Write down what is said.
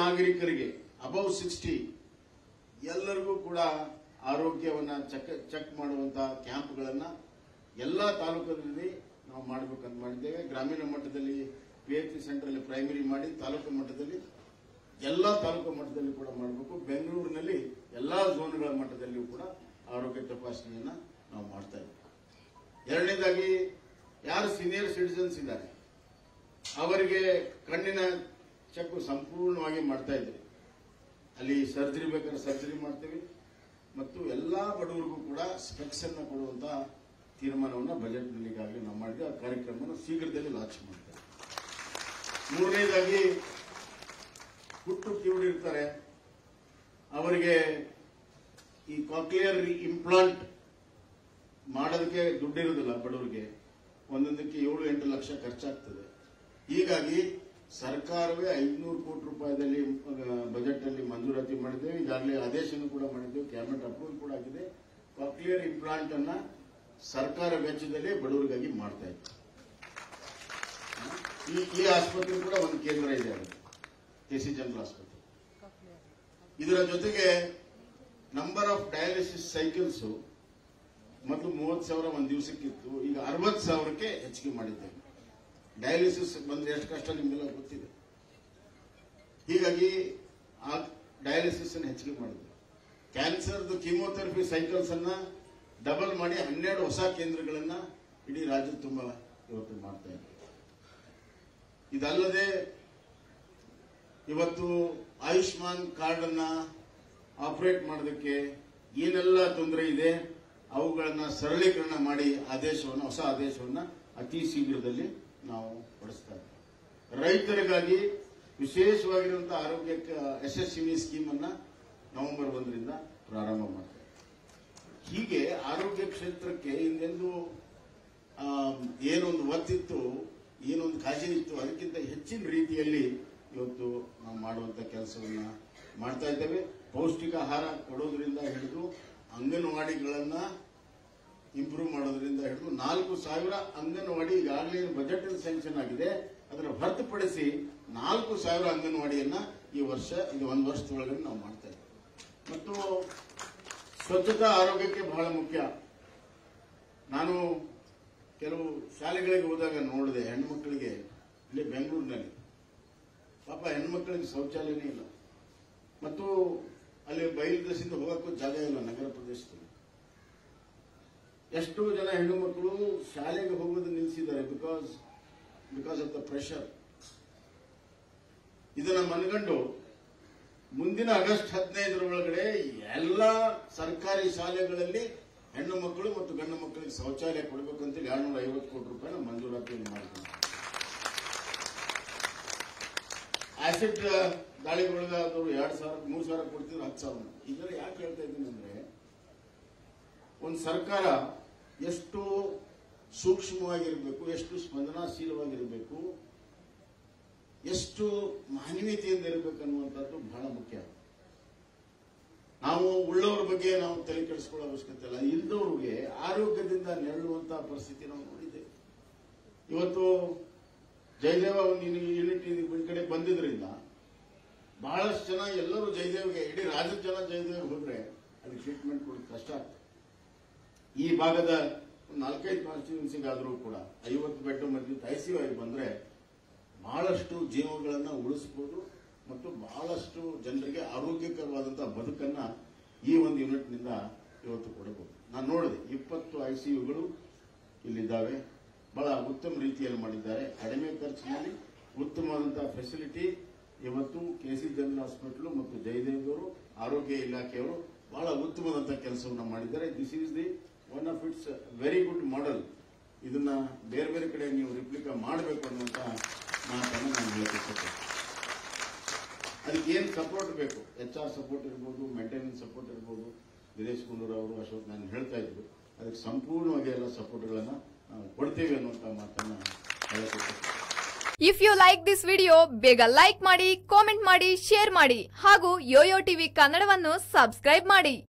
ನಾಗರಿಕರಿಗೆ above sixty ಎಲ್ಲರಿಗೂ ಕೂಡ ಆರೋಗ್ಯವನ್ನ ಚೆಕ್ ಚೆಕ್ ಮಾಡುವಂತ ಕ್ಯಾಂಪ್ಗಳನ್ನ ಎಲ್ಲಾ ತಾಲೂಕಲ್ಲಿ ನಾವು ಮಾಡಬೇಕಂತ ಮಾಡಿದ್ದೇವೆ ಗ್ರಾಮೀಣ ಮಟ್ಟದಲ್ಲಿ P H C centre primary ಮಾಡಿ ತಾಲೂಕು ಮಟ್ಟದಲ್ಲಿ ಎಲ್ಲಾ ತಾಲೂಕು ಮಟ್ಟದಲ್ಲಿ ಕೂಡ ಮಾಡಬೇಕು ಬೆಂಗಳೂರಿನಲ್ಲಿ ಎಲ್ಲಾ ಝೋನ್ಗಳ ಮಟ್ಟದಲ್ಲಿಯೂ ಕೂಡ ಆರೋಗ್ಯ ತಪಾಸಣೆಯನ್ನ ನಾವು ಮಾಡ್ತಾ ಇದ್ದೀವಿ ಎರಡನೇದಾಗಿ ಯಾರು ಸೀನಿಯರ್ ಸಿಟಿಸನ್ಸ್ ಇದ್ದಾರೆ ಅವರಿಗೆ ಕಣ್ಣಿನ ಚೆಕ್ ಸಂಪೂರ್ಣವಾಗಿ ಮಾಡ್ತಾ ಇದ್ದೀವಿ ಅಲ್ಲಿ ಸರ್ಜರಿ ಬೇಕಾದ್ರೆ ಸರ್ಜರಿ ಮಾಡ್ತೀವಿ ಮತ್ತು ಎಲ್ಲಾ ಬಡವರಿಗೂ ಕೂಡ ಸ್ಪೆಕ್ಸ್ ಅನ್ನ ಕೊಡುವಂತ ತೀರ್ಮಾನವನ್ನ ಬಜೆಟ್ ನಲ್ಲಿ ಈಗಾಗಲೇ ನಾವು ಮಾಡಿದ್ವಿ ಆ ಕಾರ್ಯಕ್ರಮವನ್ನು ಶೀಘ್ರದಲ್ಲಿ ಲಾಂಚ್ ಮಾಡ್ತೇವೆ ಮೂರನೇದಾಗಿ ಹುಟ್ಟು ಕಿವುಡಿರ್ತಾರೆ ಅವರಿಗೆ ಈ ಕಾಕ್ಲಿಯರ್ ಇಂಪ್ಲಾಂಟ್ ಮಾಡೋದಕ್ಕೆ ದುಡ್ಡಿರುವುದಿಲ್ಲ ಬಡವರಿಗೆ ಒಂದೊಂದಕ್ಕೆ ಏಳು ಎಂಟು ಲಕ್ಷ ಖರ್ಚಾಗ್ತದೆ ಹೀಗಾಗಿ ಸರ್ಕಾರವೇ ಐದುನೂರು ಕೋಟಿ ರೂಪಾಯಿದಲ್ಲಿ ಬಜೆಟ್ ಅಲ್ಲಿ ಮಂಜೂರಾತಿ ಮಾಡಿದ್ದೇವೆ ಈಗಾಗಲೇ ಆದೇಶನೂ ಕೂಡ ಮಾಡಿದ್ದೇವೆ ಕ್ಯಾಬಿನೆಟ್ ಅಪ್ರೂವಲ್ ಕೂಡ ಆಗಿದೆ ಕಾಕ್ಲಿಯರ್ ಇಂಪ್ಲಾಂಟ್ ಅನ್ನ ಸರ್ಕಾರ ವೆಚ್ಚದಲ್ಲಿ ಬಡವರಿಗಾಗಿ ಮಾಡ್ತಾ ಇತ್ತು ಈ ಈ ಆಸ್ಪತ್ರೆ ಕೂಡ ಒಂದು ಕೇಂದ್ರ ಇದೆ ಅಲ್ಲಿ ಕೆಸಿ ಜನರಲ್ ಆಸ್ಪತ್ರೆ ಇದರ ಜೊತೆಗೆ ನಂಬರ್ ಆಫ್ ಡಯಾಲಿಸಿಸ್ ಸೈಕಲ್ಸ್ ಮೊದಲು ಮೂವತ್ತು ಸಾವಿರ ಒಂದು ದಿವಸಕ್ಕಿತ್ತು ಈಗ ಅರವತ್ತು ಸಾವಿರಕ್ಕೆ ಹೆಚ್ಚಿಗೆ ಮಾಡಿದ್ದೇವೆ ಡಯಾಲಿಸಿಸ್ ಬಂದ್ರೆ ಎಷ್ಟು ಕಷ್ಟ ನಿಮಗೆಲ್ಲ ಗೊತ್ತಿದೆ ಹೀಗಾಗಿ ಆ ಡಯಾಲಿಸಿಸ್ ಅನ್ನು ಹೆಚ್ಚಿಗೆ ಮಾಡಿದ್ವಿ ಕ್ಯಾನ್ಸರ್ದು ಕೀಮೋಥೆರಪಿ ಸೈಕಲ್ಸ್ ಅನ್ನ ಡಬಲ್ ಮಾಡಿ ಹನ್ನೆರಡು ಹೊಸ ಕೇಂದ್ರಗಳನ್ನ ಇಡೀ ರಾಜ್ಯದ ತುಂಬ ಇವತ್ತು ಮಾಡ್ತಾ ಇದ್ದೀವಿ ಇದಲ್ಲದೆ ಇವತ್ತು ಆಯುಷ್ಮಾನ್ ಕಾರ್ಡ್ ಅನ್ನ ಆಪರೇಟ್ ಮಾಡೋದಕ್ಕೆ ಏನೆಲ್ಲ ತೊಂದರೆ ಇದೆ ಅವುಗಳನ್ನ ಸರಳೀಕರಣ ಮಾಡಿ ಆದೇಶವನ್ನು ಹೊಸ ಆದೇಶವನ್ನ ಅತಿ ಶೀಘ್ರದಲ್ಲಿ ನಾವು ಹೊರಡಿಸ್ತಾ ಇದ್ದೀವಿ ರೈತರಿಗಾಗಿ ವಿಶೇಷವಾಗಿರುವಂತಹ ಆರೋಗ್ಯ ಯಶಸ್ವಿನಿ ಸ್ಕೀಮ್ ಅನ್ನ ನವೆಂಬರ್ ಒಂದರಿಂದ ಪ್ರಾರಂಭ ಮಾಡ್ತೇವೆ ಹೀಗೆ ಆರೋಗ್ಯ ಕ್ಷೇತ್ರಕ್ಕೆ ಹಿಂದೆಂದು ಆಮ್, ಏನೊಂದು ಒತ್ತಿತ್ತು ಏನೊಂದು ಕಾಳಜಿ ಇತ್ತು ಅದಕ್ಕಿಂತ ಹೆಚ್ಚಿನ ರೀತಿಯಲ್ಲಿ ಇವತ್ತು ನಾವು ಮಾಡುವಂತ ಕೆಲಸವನ್ನ ಮಾಡ್ತಾ ಇದ್ದೇವೆ ಪೌಷ್ಟಿಕ ಆಹಾರ ಕೊಡೋದ್ರಿಂದ ಹಿಡಿದು ಅಂಗನವಾಡಿಗಳನ್ನ ಇಂಪ್ರೂವ್ ಮಾಡೋದ್ರಿಂದ ಹಿಡಿದು ನಾಲ್ಕು ಸಾವಿರ ಅಂಗನವಾಡಿ ಈಗಾಗಲೇ ಬಜೆಟ್ ಸ್ಯಾಂಕ್ಷನ್ ಆಗಿದೆ ಅದನ್ನು ಹೊರತುಪಡಿಸಿ ನಾಲ್ಕು ಸಾವಿರ ಅಂಗನವಾಡಿಯನ್ನ ಈ ವರ್ಷ ಇದು ಒಂದು ವರ್ಷದೊಳಗಡೆ ನಾವು ಮಾಡ್ತಾ ಇದ್ದೇವೆ ಮತ್ತು ಸ್ವಚ್ಛತಾ ಆರೋಗ್ಯಕ್ಕೆ ಬಹಳ ಮುಖ್ಯ ನಾನು ಕೆಲವು ಶಾಲೆಗಳಿಗೆ ಹೋದಾಗ ನೋಡಿದೆ ಹೆಣ್ಮಕ್ಳಿಗೆ ಇಲ್ಲಿ ಬೆಂಗಳೂರಿನಲ್ಲಿ ಪಾಪ ಹೆಣ್ಮಕ್ಳಿಗೆ ಶೌಚಾಲಯನೇ ಇಲ್ಲ ಮತ್ತು ಅಲ್ಲಿ ಬಯಲು ದೇಶದಿಂದ ಹೋಗಕ್ಕೂ ಜಾಗ ಇಲ್ಲ ನಗರ ಪ್ರದೇಶದಲ್ಲಿ ಎಷ್ಟೋ ಜನ ಹೆಣ್ಣು ಮಕ್ಕಳು ಶಾಲೆಗೆ ಹೋಗೋದು ನಿಲ್ಲಿಸಿದ್ದಾರೆ because because of the pressure ಇದನ್ನ ಮನಗಂಡು ಮುಂದಿನ ಆಗಸ್ಟ್ ಹದಿನೈದರ ಒಳಗಡೆ ಎಲ್ಲ ಸರ್ಕಾರಿ ಶಾಲೆಗಳಲ್ಲಿ ಹೆಣ್ಣು ಮಕ್ಕಳು ಮತ್ತು ಗಂಡು ಮಕ್ಕಳಿಗೆ ಶೌಚಾಲಯ ಕೊಡಬೇಕಂತೇಳಿ ಎರಡ್ನೂರ ಐವತ್ತು ಕೋಟಿ ರೂಪಾಯಿನ ಮಂಜೂರಾತಿಯನ್ನು ಮಾಡಿದ್ದೀವಿ ಆಸಿಡ್ ದಾಳಿಗೊಳಗಾದವರು ಎರಡ್ ಸಾವಿರ ಮೂರು ಸಾವಿರ ಕೊಡ್ತಿದ್ರು ಹತ್ತು ಸಾವಿರ ಇದೆಲ್ಲ ಯಾಕೆ ಹೇಳ್ತಾ ಇದ್ದೀನಿ ಅಂದ್ರೆ ಒಂದು ಸರ್ಕಾರ ಎಷ್ಟು ಸೂಕ್ಷ್ಮವಾಗಿರಬೇಕು ಎಷ್ಟು ಸ್ಪಂದನಾಶೀಲವಾಗಿರಬೇಕು ಎಷ್ಟು ಮಾನವೀಯತೆಯಿಂದ ಇರಬೇಕು ಅನ್ನುವಂಥದ್ದು ಬಹಳ ಮುಖ್ಯ ನಾವು ಉಳ್ಳವರ ಬಗ್ಗೆ ನಾವು ತಲೆ ಕೆಡಿಸ್ಕೊಳ್ಳೋ ಅವಶ್ಯಕತೆ ಇಲ್ಲ ಇಲ್ದವ್ರಿಗೆ ಆರೋಗ್ಯದಿಂದ ನೆರಳುವಂತಹ ಪರಿಸ್ಥಿತಿ ನಾವು ನೋಡಿದ್ದೇವೆ ಇವತ್ತು ಜಯದೇವ ಒಂದು ಯೂನಿಟ್ ಈ ಕಡೆ ಬಂದಿದ್ರಿಂದ ಬಹಳಷ್ಟು ಜನ ಎಲ್ಲರೂ ಜಯದೇವ್ಗೆ ಇಡೀ ರಾಜ್ಯದ ಜನ ಜಯದೇವ್ಗೆ ಹೋದ್ರೆ ಅದಕ್ಕೆ ಟ್ರೀಟ್ಮೆಂಟ್ ಕೊಡೋದು ಕಷ್ಟ ಆಗ್ತದೆ ಈ ಭಾಗದ ಒಂದು ನಾಲ್ಕೈದು ಕಾನ್ಸ್ಟಿಟ್ಯೂನ್ಸಿಗಾದರೂ ಕೂಡ ಐವತ್ತು ಬೆಡ್ ಮಧ್ಯೆ ಐಸಿಯು ಆಗಿ ಬಂದ್ರೆ ಬಹಳಷ್ಟು ಜೀವಗಳನ್ನ ಉಳಿಸಬಹುದು ಮತ್ತು ಬಹಳಷ್ಟು ಜನರಿಗೆ ಆರೋಗ್ಯಕರವಾದಂತಹ ಬದುಕನ್ನ ಈ ಒಂದು ಯೂನಿಟ್ ನಿಂದ ಇವತ್ತು ಕೊಡಬಹುದು ನಾನು ನೋಡಿದೆ ಇಪ್ಪತ್ತು ಐಸಿಯುಗಳು ಇಲ್ಲಿದ್ದಾವೆ ಬಹಳ ಉತ್ತಮ ರೀತಿಯಲ್ಲಿ ಮಾಡಿದ್ದಾರೆ ಕಡಿಮೆ ಖರ್ಚಿನಲ್ಲಿ ಉತ್ತಮವಾದಂತಹ ಫೆಸಿಲಿಟಿ ಇವತ್ತು ಕೆಸಿ ಜನರಲ್ ಹಾಸ್ಪಿಟಲ್ ಮತ್ತು ಜಯದೇವ್ದವರು ಆರೋಗ್ಯ ಇಲಾಖೆಯವರು ಬಹಳ ಉತ್ತಮವಾದಂತಹ ಕೆಲಸವನ್ನು ಮಾಡಿದ್ದಾರೆ this is the one of it's very good model ಇದನ್ನ ಬೇರೆ ಬೇರೆ ಕಡೆ ನೀವು ರಿಪ್ಲಿಕಾ ಮಾಡಬೇಕು ಅನ್ನುವಂತ ಮಾತನ್ನು ನಾನು ಹೇಳಕ್ಕೆ ಅದಕ್ಕೆ ಏನು ಸಪೋರ್ಟ್ ಬೇಕು ಎಚ್ ಆರ್ ಸಪೋರ್ಟ್ ಇರ್ಬೋದು ಮೇಂಟೆನೆನ್ಸ್ ಸಪೋರ್ಟ್ ಇರ್ಬೋದು ದಿನೇಶ್ ಗುಂಡೂರಾವ್ ಅವರು ಅಶೋಕ್ ನಾನು ಹೇಳ್ತಾ ಇದ್ರು ಅದಕ್ಕೆ ಸಂಪೂರ್ಣವಾಗಿ ಎಲ್ಲ ಸಪೋರ್ಟ್ಗಳನ್ನ ನಾವು ಕೊಡ್ತೇವೆ ಅನ್ನುವಂತ ಮಾತನ್ನ ಹೇಳಕ್ಕೆ if you like this video ಬೇಗ ಲೈಕ್ ಮಾಡಿ ಕಾಮೆಂಟ್ ಮಾಡಿ ಶೇರ್ ಮಾಡಿ ಹಾಗೂ ಯೋಯೋ ಟಿವಿ ಕನ್ನಡವನ್ನು ಸಬ್ಸ್ಕ್ರೈಬ್ ಮಾಡಿ